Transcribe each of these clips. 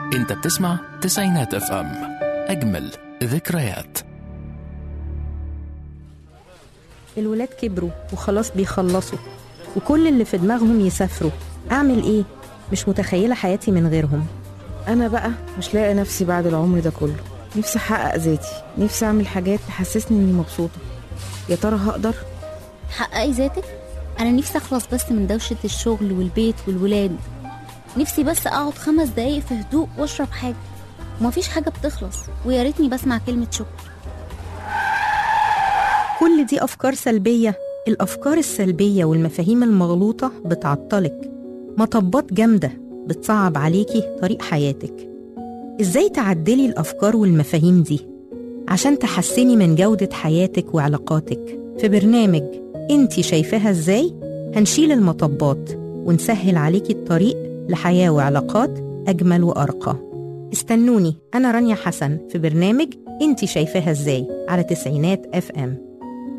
انت بتسمع تسعينات اف ام اجمل ذكريات الولاد كبروا وخلاص بيخلصوا وكل اللي في دماغهم يسافروا أعمل إيه؟ مش متخيلة حياتي من غيرهم انا بقى مش لاقي نفسي بعد العمر ده كله نفسي احقق ذاتي نفسي اعمل حاجات تحسسني اني مبسوطه يا ترى هقدر حققي ذاتك انا نفسي اخلص بس من دوشه الشغل والبيت والولاد نفسي بس اقعد خمس دقايق في هدوء واشرب حاجه ومفيش حاجه بتخلص ويا ريتني بسمع كلمه شكر كل دي أفكار سلبية الأفكار السلبية والمفاهيم المغلوطة بتعطلك مطبات جامدة بتصعب عليكي طريق حياتك إزاي تعدلي الأفكار والمفاهيم دي عشان تحسني من جودة حياتك وعلاقاتك في برنامج انتي شايفاها ازاي هنشيل المطبات ونسهل عليكي الطريق لحياة وعلاقات أجمل وأرقى استنوني أنا رانيا حسن في برنامج انتي شايفاها ازاي على تسعينات اف ام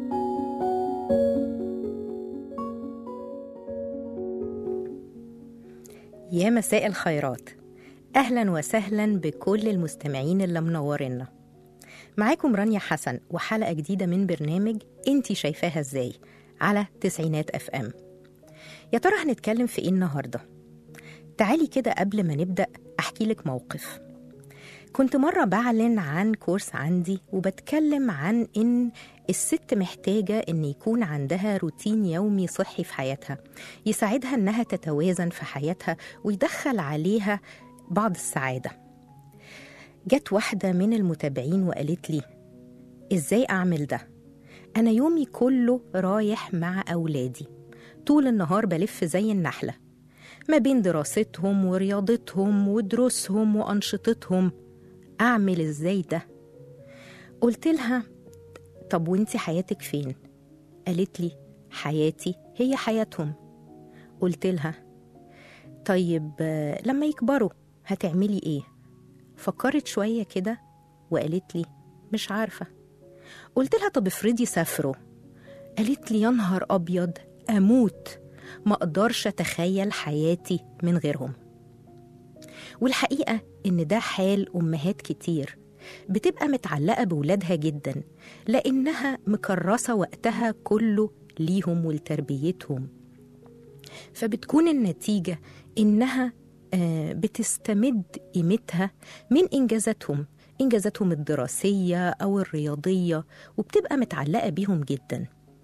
يا مساء الخيرات أهلا وسهلا بكل المستمعين اللي منورينا معاكم رانيا حسن وحلقة جديدة من برنامج انتي شايفاها ازاي على تسعينات اف ام يا ترى هنتكلم في ايه النهاردة تعالي كده قبل ما نبدأ أحكي لك موقف كنت مرة بعلن عن كورس عندي وبتكلم عن إن الست محتاجة إن يكون عندها روتين يومي صحي في حياتها يساعدها إنها تتوازن في حياتها ويدخل عليها بعض السعادة جت واحدة من المتابعين وقالت لي إزاي أعمل ده؟ أنا يومي كله رايح مع أولادي طول النهار بلف زي النحلة ما بين دراستهم ورياضتهم ودروسهم وأنشطتهم أعمل إزاي ده؟ قلت لها طب وانتي حياتك فين؟ قالت لي حياتي هي حياتهم قلت لها طيب آه، لما يكبروا هتعملي ايه؟ فكرت شوية كده وقالت لي مش عارفة قلت لها طب افرضي سافروا قالت لي يا نهار أبيض أموت ما أقدرش أتخيل حياتي من غيرهم والحقيقة إن ده حال أمهات كتير بتبقى متعلقة بولادها جدا لأنها مكرسة وقتها كله ليهم ولتربيتهم فبتكون النتيجة إنها آه، بتستمد قيمتها من إنجازاتهم إنجازاتهم الدراسية أو الرياضية وبتبقى متعلقة بيهم جدا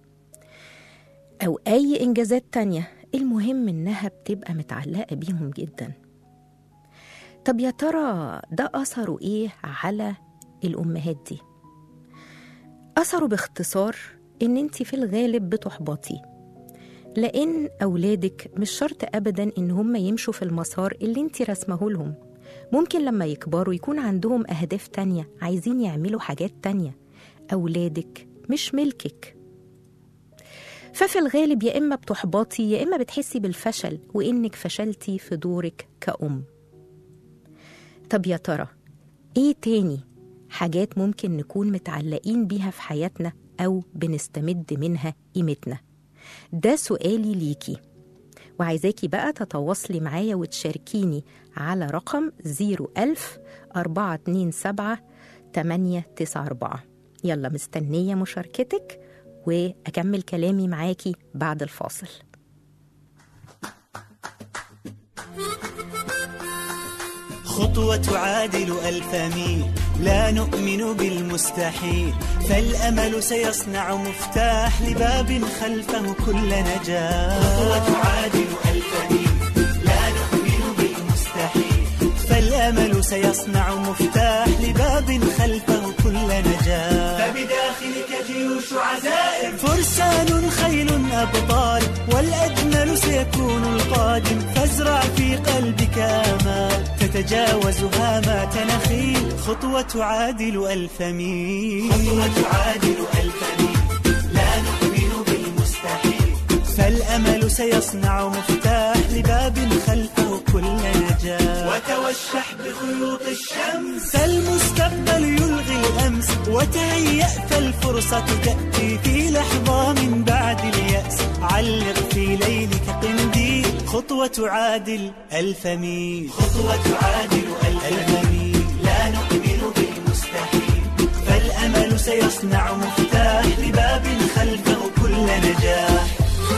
أو أي إنجازات تانية المهم إنها بتبقى متعلقة بيهم جدا طب يا ترى ده أثره إيه على الأمهات دي؟ أثره باختصار إن أنت في الغالب بتحبطي لأن أولادك مش شرط أبدا إن هم يمشوا في المسار اللي أنت رسمه لهم ممكن لما يكبروا يكون عندهم أهداف تانية عايزين يعملوا حاجات تانية أولادك مش ملكك ففي الغالب يا إما بتحبطي يا إما بتحسي بالفشل وإنك فشلتي في دورك كأم طب يا ترى ايه تاني حاجات ممكن نكون متعلقين بيها في حياتنا او بنستمد منها قيمتنا ده سؤالي ليكي وعايزاكي بقى تتواصلي معايا وتشاركيني على رقم 01000 427 894 يلا مستنية مشاركتك وأكمل كلامي معاكي بعد الفاصل خطوة تعادل ألف ميل لا نؤمن بالمستحيل فالأمل سيصنع مفتاح لباب خلفه كل نجاح خطوة تعادل ألف ميل لا نؤمن بالمستحيل فالأمل سيصنع مفتاح لباب خلفه كل نجاح فبداخلك جيوش عزائم فرسان خيل أبطال والأجمل سيكون القادم فازرع في قلبك آمال تتجاوز هامات نخيل خطوة تعادل ألف ميل خطوة تعادل ألف ميل لا نؤمن بالمستحيل فالأمل سيصنع مفتاح لباب خلفه كل نجاح وتوشح بخيوط الشمس فالمستقبل يلغي الأمس وتهيأ فالفرصة تأتي في لحظة من بعد اليأس علق في ليلك قنديل خطوة تعادل ألف ميل خطوة تعادل ألف الأمين لا نؤمن بالمستحيل فالأمل سيصنع مفتاح لباب خلفه كل نجاح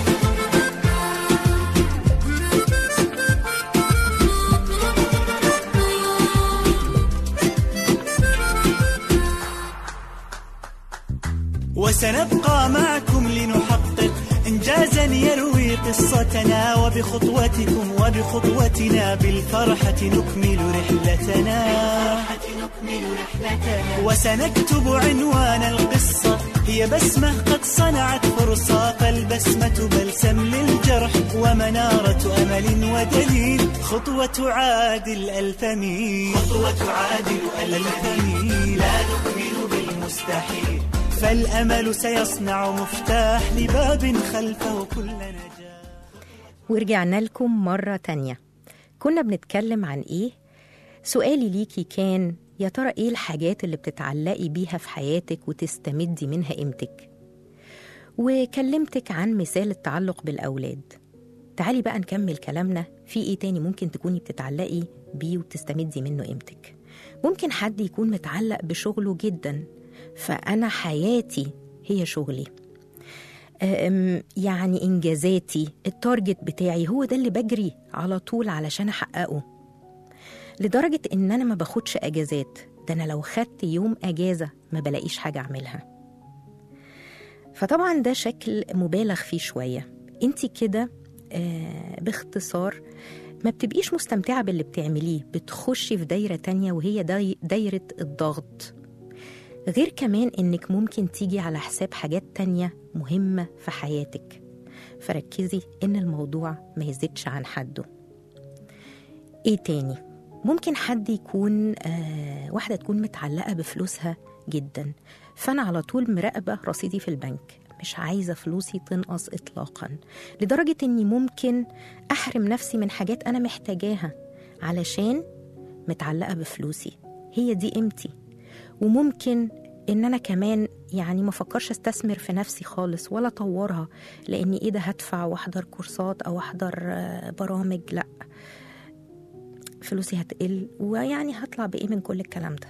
وسنبقى معكم لنحقق إنجازا يروي قصتنا وبخطوتكم وبخطوتنا بالفرحة نكمل رحلتنا وسنكتب عنوان القصة هي بسمة قد صنعت فرصة فالبسمة بلسم للجرح ومنارة أمل ودليل خطوة تعادل ألف ميل خطوة تعادل ألف ميل لا نؤمن بالمستحيل فالأمل سيصنع مفتاح لباب خلفه كل نجاح ورجعنا لكم مرة تانية كنا بنتكلم عن إيه؟ سؤالي ليكي كان يا ترى إيه الحاجات اللي بتتعلقي بيها في حياتك وتستمدي منها قيمتك؟ وكلمتك عن مثال التعلق بالأولاد تعالي بقى نكمل كلامنا في إيه تاني ممكن تكوني بتتعلقي بيه وتستمدي منه قيمتك ممكن حد يكون متعلق بشغله جدا فأنا حياتي هي شغلي أم، يعني إنجازاتي التارجت بتاعي هو ده اللي بجري على طول علشان أحققه لدرجة إن أنا ما باخدش أجازات ده أنا لو خدت يوم أجازة ما بلاقيش حاجة أعملها فطبعا ده شكل مبالغ فيه شوية انت كده آه، باختصار ما بتبقيش مستمتعة باللي بتعمليه بتخشي في دايرة تانية وهي داي- دايرة الضغط غير كمان انك ممكن تيجي على حساب حاجات تانية مهمة في حياتك فركزي ان الموضوع ما يزيدش عن حده ايه تاني ممكن حد يكون آه واحدة تكون متعلقة بفلوسها جدا فأنا على طول مراقبة رصيدي في البنك مش عايزة فلوسي تنقص إطلاقا لدرجة إني ممكن أحرم نفسي من حاجات أنا محتاجاها علشان متعلقة بفلوسي هي دي قيمتي وممكن ان انا كمان يعني ما فكرش استثمر في نفسي خالص ولا اطورها لاني ايه ده هدفع واحضر كورسات او احضر آه، برامج لا فلوسي هتقل ويعني هطلع بايه من كل الكلام ده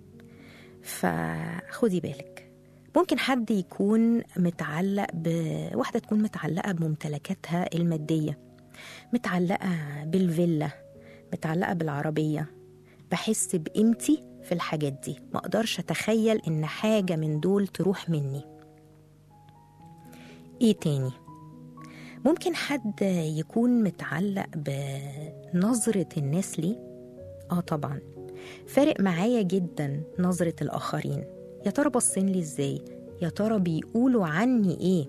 فخدي بالك ممكن حد يكون متعلق بواحدة تكون متعلقة بممتلكاتها المادية متعلقة بالفيلا متعلقة بالعربية بحس بقيمتي في الحاجات دي ما اقدرش اتخيل ان حاجة من دول تروح مني ايه تاني ممكن حد يكون متعلق بنظرة الناس ليه اه طبعا فارق معايا جدا نظرة الآخرين يا ترى باصين لي ازاي يا ترى بيقولوا عني ايه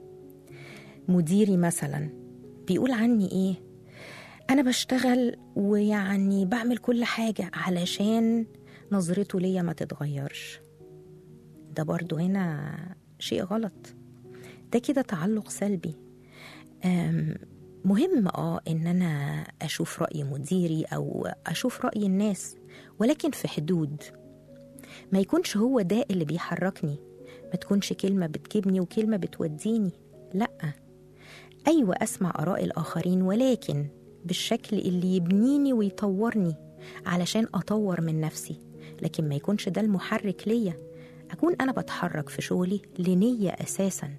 مديري مثلا بيقول عني ايه انا بشتغل ويعني بعمل كل حاجة علشان نظرته ليا ما تتغيرش ده برضو هنا شيء غلط ده كده تعلق سلبي أم، مهم اه ان انا اشوف راي مديري او اشوف راي الناس ولكن في حدود ما يكونش هو ده اللي بيحركني ما تكونش كلمه بتجيبني وكلمه بتوديني لا ايوه اسمع اراء الاخرين ولكن بالشكل اللي يبنيني ويطورني علشان اطور من نفسي لكن ما يكونش ده المحرك ليا اكون انا بتحرك في شغلي لنيه اساسا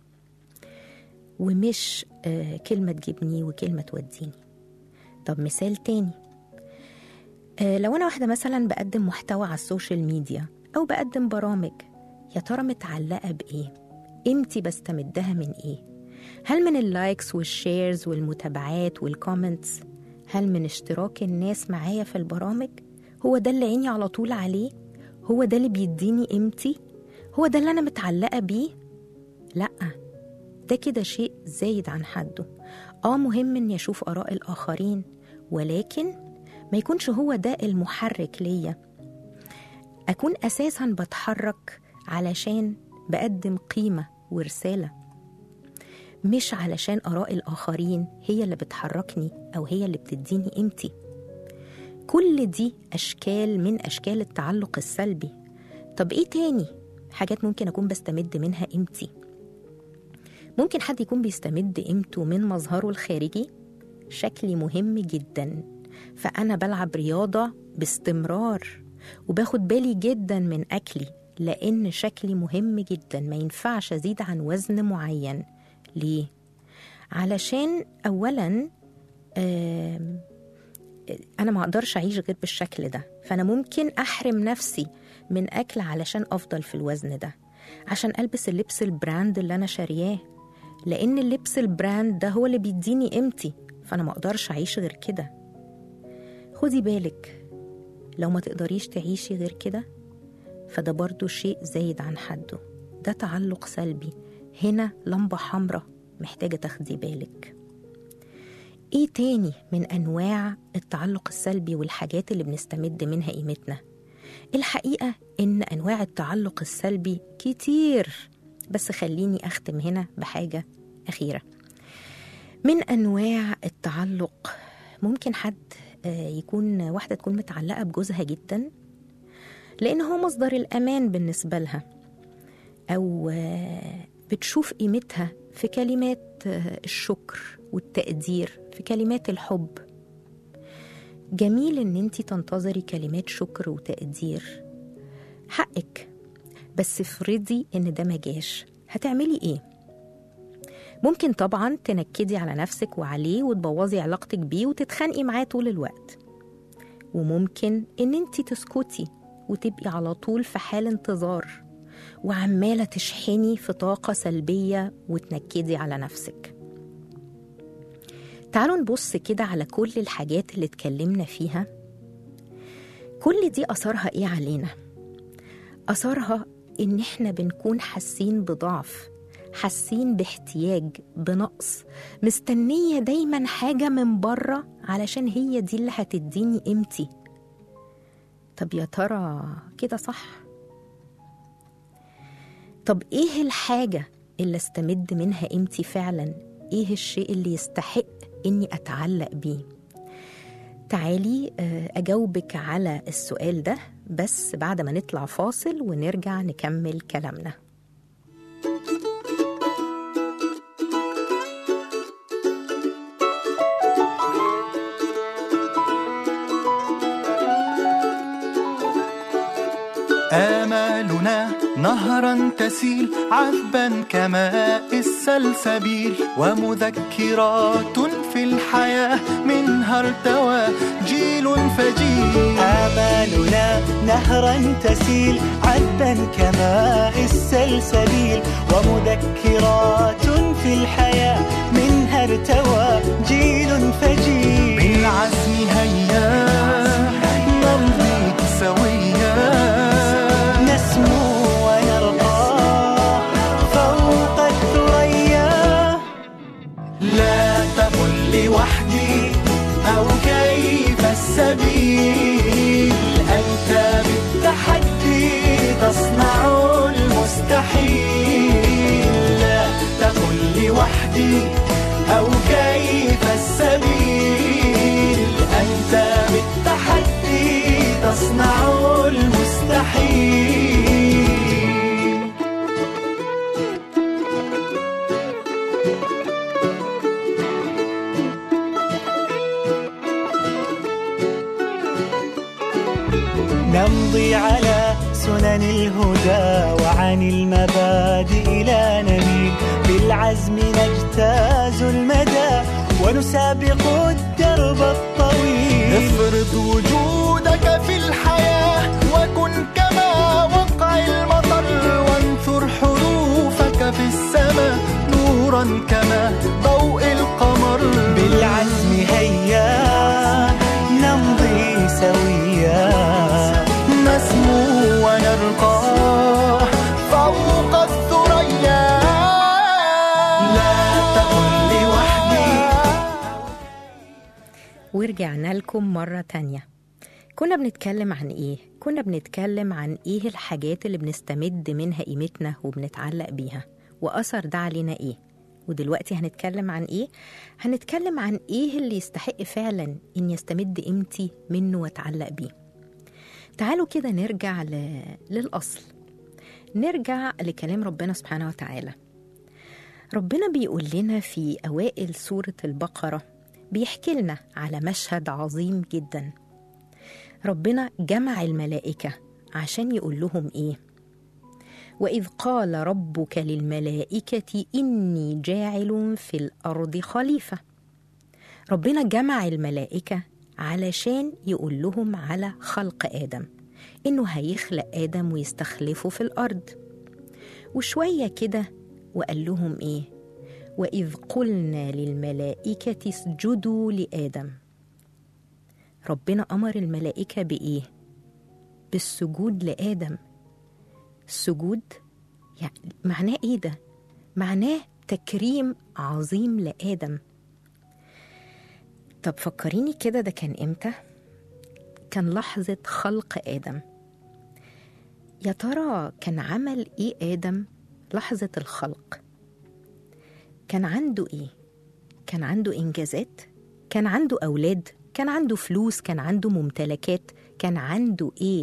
ومش آه، كلمة تجيبني وكلمة توديني طب مثال تاني آه، لو أنا واحدة مثلا بقدم محتوى على السوشيال ميديا أو بقدم برامج يا ترى متعلقة بإيه؟ قيمتي بستمدها من إيه؟ هل من اللايكس والشيرز والمتابعات والكومنتس؟ هل من اشتراك الناس معايا في البرامج؟ هو ده اللي عيني على طول عليه؟ هو ده اللي بيديني قيمتي؟ هو ده اللي أنا متعلقة بيه؟ لأ ده كده شيء زايد عن حده اه مهم اني اشوف اراء الاخرين ولكن ما يكونش هو ده المحرك ليا اكون اساسا بتحرك علشان بقدم قيمه ورساله مش علشان اراء الاخرين هي اللي بتحركني او هي اللي بتديني قيمتي كل دي اشكال من اشكال التعلق السلبي طب ايه تاني حاجات ممكن اكون بستمد منها قيمتي ممكن حد يكون بيستمد قيمته من مظهره الخارجي شكلي مهم جدا فأنا بلعب رياضة باستمرار وباخد بالي جدا من أكلي لأن شكلي مهم جدا ما ينفعش أزيد عن وزن معين ليه؟ علشان أولا آم، أنا ما أقدرش أعيش غير بالشكل ده فأنا ممكن أحرم نفسي من أكل علشان أفضل في الوزن ده عشان ألبس اللبس البراند اللي أنا شارياه لأن اللبس البراند ده هو اللي بيديني قيمتي فأنا ما أقدرش أعيش غير كده خدي بالك لو ما تقدريش تعيشي غير كده فده برضو شيء زايد عن حده ده تعلق سلبي هنا لمبة حمراء محتاجة تاخدي بالك ايه تاني من انواع التعلق السلبي والحاجات اللي بنستمد منها قيمتنا الحقيقة ان انواع التعلق السلبي كتير بس خليني اختم هنا بحاجة اخيرة من انواع التعلق ممكن حد آه، يكون واحدة تكون متعلقة بجوزها جدا لأن هو مصدر الأمان بالنسبة لها أو آه، بتشوف قيمتها في كلمات آه، الشكر والتقدير في كلمات الحب جميل ان انت تنتظري كلمات شكر وتقدير حقك بس افرضي ان ده ما جاش هتعملي ايه ممكن طبعا تنكدي على نفسك وعليه وتبوظي علاقتك بيه وتتخانقي معاه طول الوقت وممكن ان انت تسكتي وتبقي على طول في حال انتظار وعمالة تشحني في طاقة سلبية وتنكدي على نفسك تعالوا نبص كده على كل الحاجات اللي اتكلمنا فيها كل دي أثرها إيه علينا؟ أثرها إن إحنا بنكون حاسين بضعف حاسين باحتياج بنقص مستنية دايما حاجة من بره علشان هي دي اللي هتديني قيمتي طب يا ترى كده صح؟ طب ايه الحاجة اللي استمد منها قيمتي فعلا؟ ايه الشيء اللي يستحق اني اتعلق بيه؟ تعالي آه، اجاوبك على السؤال ده بس بعد ما نطلع فاصل ونرجع نكمل كلامنا آمالنا نهرا تسيل عذبا كماء السلسبيل ومذكرات في الحياة منها ارتوى جيل فجيل آمالنا نهرا تسيل عذبا كماء السلسبيل ومذكرات في الحياة منها ارتوى جيل فجيل بالعزم هيا نمضي سويا نسمو ونرقى فوق الثريا لا تقل لوحدي أو كيف السبيل أنت بالتحدي تصنع المستحيل لا تقل لوحدي أو كيف السبيل أنت بالتحدي تصنع المستحيل نمضي على سنن الهدى وعن المبادئ لا نميل بالعزم نجتاز المدى ونسابق الدرب الطويل افرض وجودك في الحياة وكن كما وقع المطر وانثر حروفك في السماء نورا كما ضوء القمر بالعزم هيا نمضي سويا نسمو ونرقى فوق الثريا لا تقل لوحدي ورجعنا لكم مرة تانية كنا بنتكلم عن ايه؟ كنا بنتكلم عن ايه الحاجات اللي بنستمد منها قيمتنا وبنتعلق بيها وأثر ده علينا ايه؟ ودلوقتي هنتكلم عن ايه؟ هنتكلم عن ايه اللي يستحق فعلا ان يستمد قيمتي منه واتعلق بيه تعالوا كده نرجع ل... للأصل نرجع لكلام ربنا سبحانه وتعالى ربنا بيقول لنا في أوائل سورة البقرة بيحكي لنا على مشهد عظيم جدا ربنا جمع الملائكة عشان يقول لهم إيه وإذ قال ربك للملائكة إني جاعل في الأرض خليفة ربنا جمع الملائكة علشان يقول لهم على خلق آدم إنه هيخلق آدم ويستخلفه في الأرض وشوية كده وقال لهم إيه وإذ قلنا للملائكة اسجدوا لآدم ربنا أمر الملائكة بإيه؟ بالسجود لآدم السجود يعني معناه إيه ده؟ معناه تكريم عظيم لآدم طب فكريني كده ده كان إمتى؟ كان لحظة خلق آدم يا ترى كان عمل إيه آدم لحظة الخلق؟ كان عنده إيه؟ كان عنده إنجازات؟ كان عنده أولاد؟ كان عنده فلوس؟ كان عنده ممتلكات؟ كان عنده إيه؟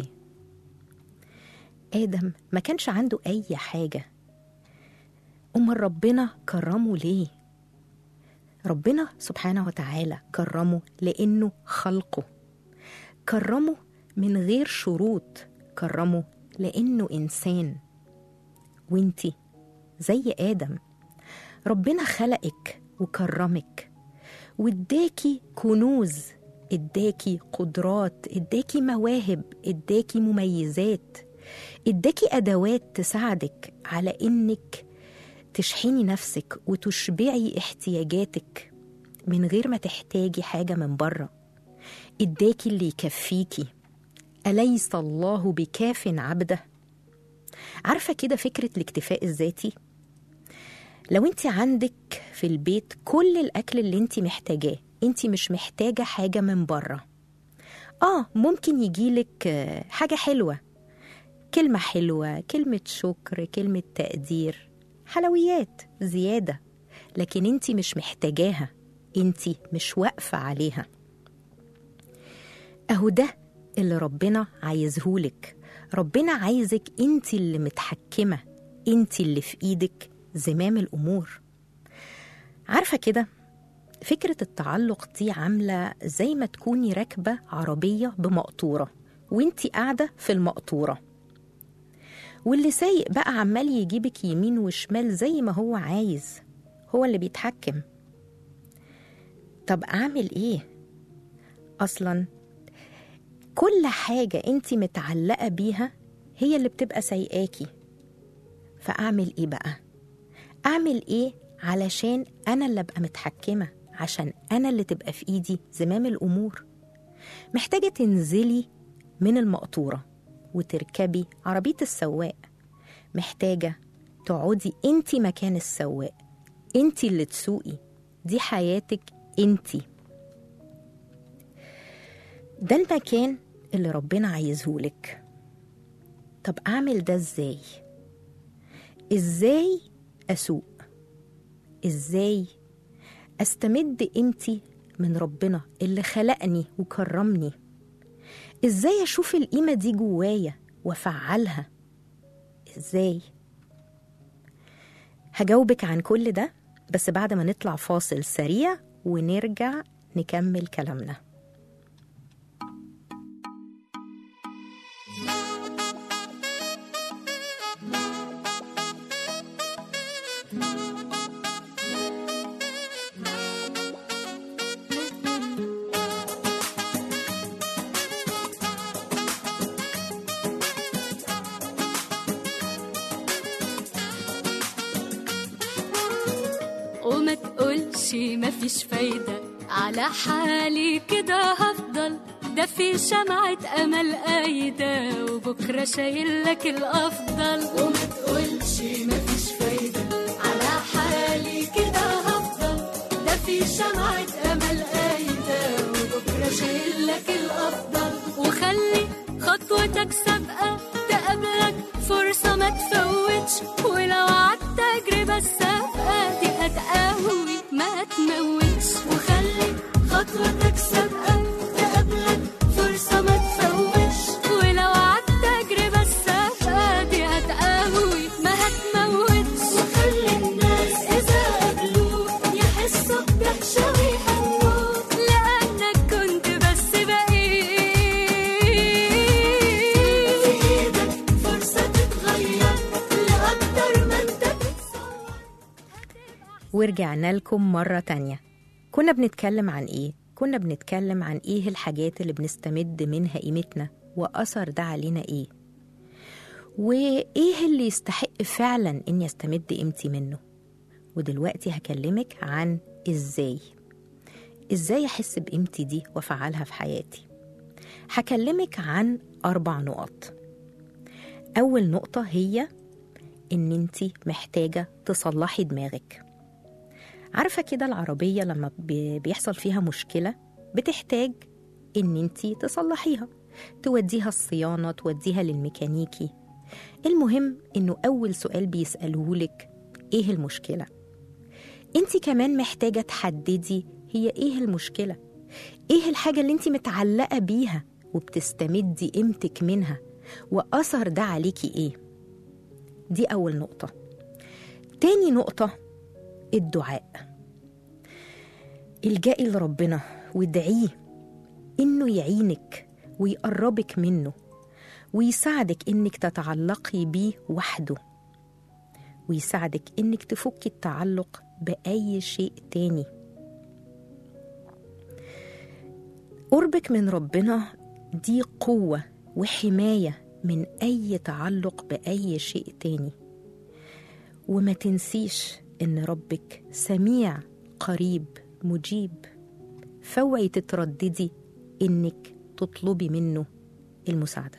آدم ما كانش عنده أي حاجة أمال ربنا كرمه ليه؟ ربنا سبحانه وتعالى كرمه لأنه خلقه كرمه من غير شروط كرمه لأنه إنسان وانتي زي آدم ربنا خلقك وكرمك واداكي كنوز اداكي قدرات اداكي مواهب اداكي مميزات اداكي ادوات تساعدك على انك تشحني نفسك وتشبعي احتياجاتك من غير ما تحتاجي حاجه من بره اداكي اللي يكفيكي اليس الله بكاف عبده عارفه كده فكره الاكتفاء الذاتي لو انت عندك في البيت كل الاكل اللي انت محتاجاه انت مش محتاجه حاجه من بره اه ممكن يجيلك آه، حاجه حلوه كلمه حلوه كلمه شكر كلمه تقدير حلويات زياده لكن انت مش محتاجاها انت مش واقفه عليها اهو ده اللي ربنا عايزهولك ربنا عايزك انت اللي متحكمه انت اللي في ايدك زمام الامور عارفه كده فكره التعلق دي عامله زي ما تكوني راكبه عربيه بمقطوره وانت قاعده في المقطوره واللي سايق بقى عمال يجيبك يمين وشمال زي ما هو عايز هو اللي بيتحكم طب اعمل ايه اصلا كل حاجه انت متعلقه بيها هي اللي بتبقى سايقاكي فاعمل ايه بقى اعمل ايه علشان انا اللي ابقى متحكمه عشان انا اللي تبقى في ايدي زمام الامور محتاجه تنزلي من المقطوره وتركبي عربيه السواق محتاجه تقعدي انت مكان السواق انت اللي تسوقي دي حياتك انت ده المكان اللي ربنا عايزهولك طب اعمل ده ازاي ازاي اسوق ازاي استمد قيمتي من ربنا اللي خلقني وكرمني ازاي اشوف القيمه دي جوايا وافعلها ازاي هجاوبك عن كل ده بس بعد ما نطلع فاصل سريع ونرجع نكمل كلامنا وما تقولش مفيش فايدة على حالي كده هفضل ده في شمعة أمل قايدة وبكرة شايل لك الأفضل وما تقولش مفيش فايدة على حالي كده هفضل ده في شمعة أمل قايدة وبكرة شايل لك الأفضل وخلي خطوتك سابقة تقابلك فرصة ما تفوتش ولو عدت تجربة السابقة دي هتقوي ما تموتش وخلي خطوتك سابقة تقابلك فرصة ما تفوتش ولو عدت تجربة السابقة دي هتقوي ما هتموتش وخلي الناس إذا قابلوك يحسوا بدهشة ويهنوك ورجعنا لكم مرة تانية كنا بنتكلم عن إيه؟ كنا بنتكلم عن إيه الحاجات اللي بنستمد منها قيمتنا وأثر ده علينا إيه؟ وإيه اللي يستحق فعلا إني أستمد قيمتي منه؟ ودلوقتي هكلمك عن إزاي إزاي أحس بقيمتي دي وأفعلها في حياتي هكلمك عن أربع نقط أول نقطة هي إن أنت محتاجة تصلحي دماغك عارفة كده العربية لما بي- بيحصل فيها مشكلة بتحتاج إن أنت تصلحيها توديها الصيانة توديها للميكانيكي المهم إنه أول سؤال بيسألهولك إيه المشكلة أنت كمان محتاجة تحددي هي إيه المشكلة إيه الحاجة اللي أنت متعلقة بيها وبتستمدي قيمتك منها وأثر ده عليكي إيه دي أول نقطة تاني نقطة الدعاء الجئي لربنا وادعيه إنه يعينك ويقربك منه ويساعدك إنك تتعلقي بيه وحده ويساعدك إنك تفكي التعلق بأي شيء تاني قربك من ربنا دي قوة وحماية من أي تعلق بأي شيء تاني وما تنسيش إن ربك سميع قريب مجيب فوعي تترددي إنك تطلبي منه المساعدة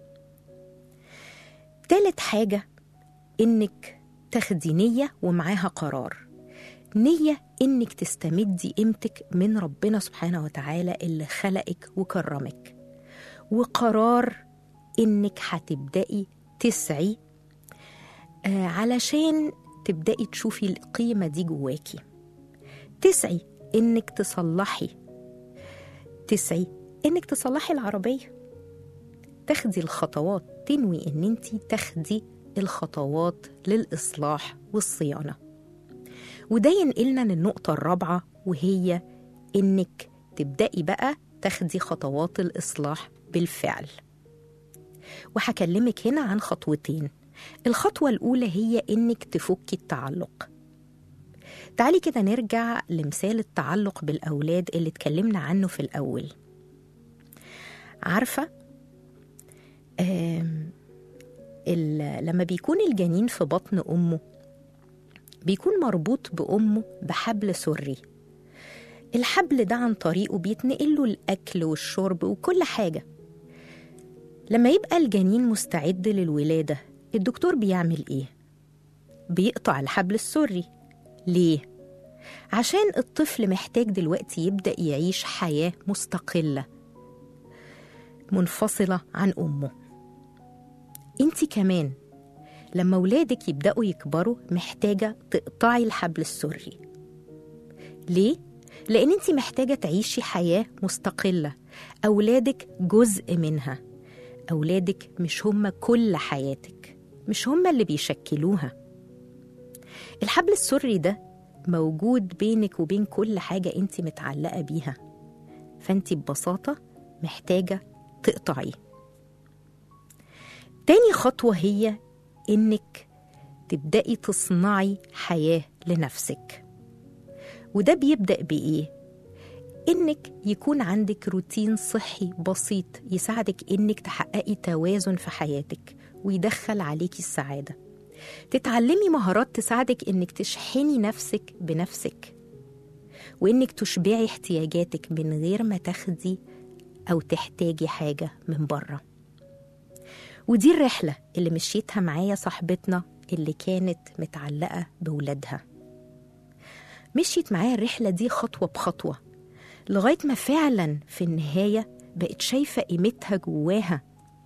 تالت حاجة إنك تاخدي نية ومعاها قرار نية إنك تستمدي قيمتك من ربنا سبحانه وتعالى اللي خلقك وكرمك وقرار إنك هتبدأي تسعي آه علشان تبدأي تشوفي القيمة دي جواكي تسعي إنك تصلحي تسعي إنك تصلحي العربية تاخدي الخطوات تنوي إن أنت تاخدي الخطوات للإصلاح والصيانة وده ينقلنا للنقطة الرابعة وهي إنك تبدأي بقى تاخدي خطوات الإصلاح بالفعل وهكلمك هنا عن خطوتين الخطوة الأولى هي إنك تفكي التعلق تعالي كده نرجع لمثال التعلق بالأولاد اللي اتكلمنا عنه في الأول عارفة آم، ال- لما بيكون الجنين في بطن أمه بيكون مربوط بأمه بحبل سري الحبل ده عن طريقه بيتنقل له الأكل والشرب وكل حاجة لما يبقى الجنين مستعد للولادة الدكتور بيعمل إيه؟ بيقطع الحبل السري ليه؟ عشان الطفل محتاج دلوقتي يبدأ يعيش حياة مستقلة منفصلة عن أمه انت كمان لما ولادك يبدأوا يكبروا محتاجة تقطعي الحبل السري ليه؟ لأن انت محتاجة تعيشي حياة مستقلة أولادك جزء منها أولادك مش هم كل حياتك مش هم اللي بيشكلوها الحبل السري ده موجود بينك وبين كل حاجة انت متعلقة بيها فانت ببساطة محتاجة تقطعيه تاني خطوة هي إنك تبدأي تصنعي حياة لنفسك وده بيبدأ بإيه؟ إنك يكون عندك روتين صحي بسيط يساعدك إنك تحققي توازن في حياتك ويدخل عليكي السعادة تتعلمي مهارات تساعدك إنك تشحني نفسك بنفسك وإنك تشبعي احتياجاتك من غير ما تاخدي أو تحتاجي حاجة من بره ودي الرحلة اللي مشيتها معايا صاحبتنا اللي كانت متعلقة بولادها مشيت معايا الرحلة دي خطوة بخطوة لغاية ما فعلا في النهاية بقت شايفة قيمتها جواها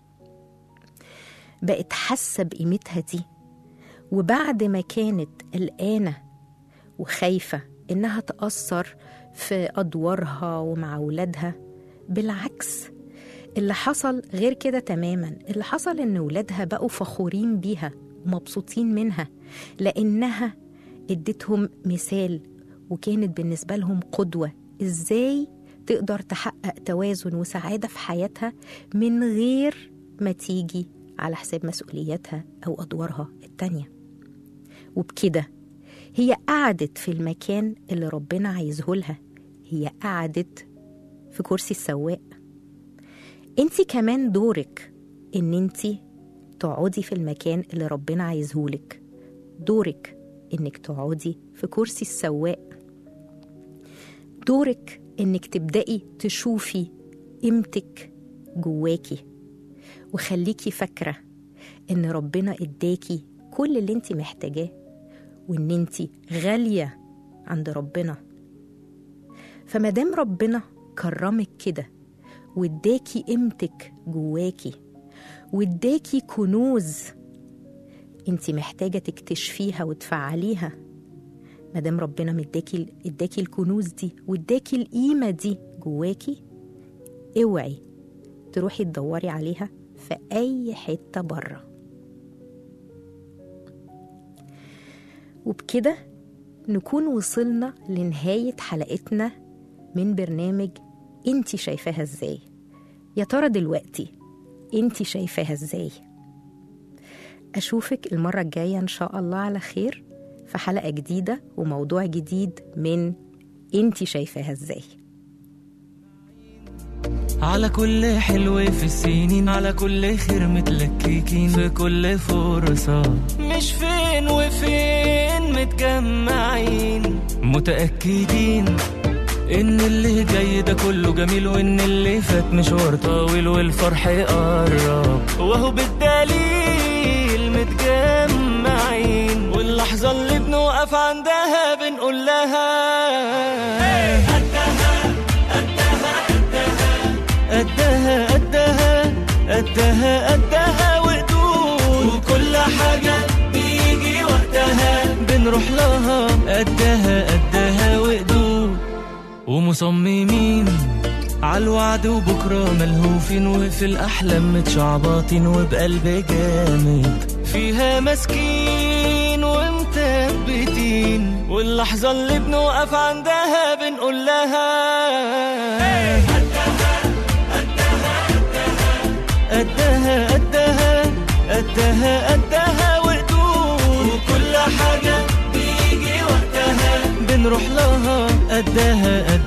بقت حاسة بقيمتها دي وبعد ما كانت قلقانة وخايفة إنها تأثر في أدوارها ومع ولادها بالعكس اللي حصل غير كده تماما اللي حصل ان ولادها بقوا فخورين بيها ومبسوطين منها لانها ادتهم مثال وكانت بالنسبه لهم قدوه ازاي تقدر تحقق توازن وسعاده في حياتها من غير ما تيجي على حساب مسؤولياتها او ادوارها التانيه وبكده هي قعدت في المكان اللي ربنا عايزه لها هي قعدت في كرسي السواق انت كمان دورك ان انت تقعدي في المكان اللي ربنا عايزهولك دورك انك تقعدي في كرسي السواق دورك انك تبدأي تشوفي قيمتك جواكي وخليكي فاكرة ان ربنا اداكي كل اللي انت محتاجاه وان انت غالية عند ربنا فمادام ربنا كرمك كده واداكي قيمتك جواكي واداكي كنوز انت محتاجة تكتشفيها وتفعليها مادام ربنا مداكي اداكي الكنوز دي واداكي القيمة دي جواكي اوعي تروحي تدوري عليها في أي حتة بره وبكده نكون وصلنا لنهاية حلقتنا من برنامج انتي شايفاها ازاي يا ترى دلوقتي انتي شايفاها ازاي أشوفك المرة الجاية إن شاء الله على خير في حلقة جديدة وموضوع جديد من انتي شايفاها ازاي على كل حلو في السنين على كل خير متلككين في كل فرصة مش فين وفين متجمعين متأكدين إن اللي جاي ده كله جميل وإن اللي فات مشوار طويل والفرح قرب وهو بالدليل متجمعين واللحظة اللي بنوقف عندها بنقول لها قدها قدها قدها قدها وقدود وكل حاجة بيجي وقتها بنروح لها قدها قدها وقدود ومصممين عالوعد وبكرة ملهوفين وفي الأحلام متشعبطين وبقلب جامد فيها ماسكين ومثبتين واللحظة اللي بنوقف عندها بنقول لها قدها قدها قدها قدها وقدود وكل حاجة بيجي وقتها بنروح لها قدها قدها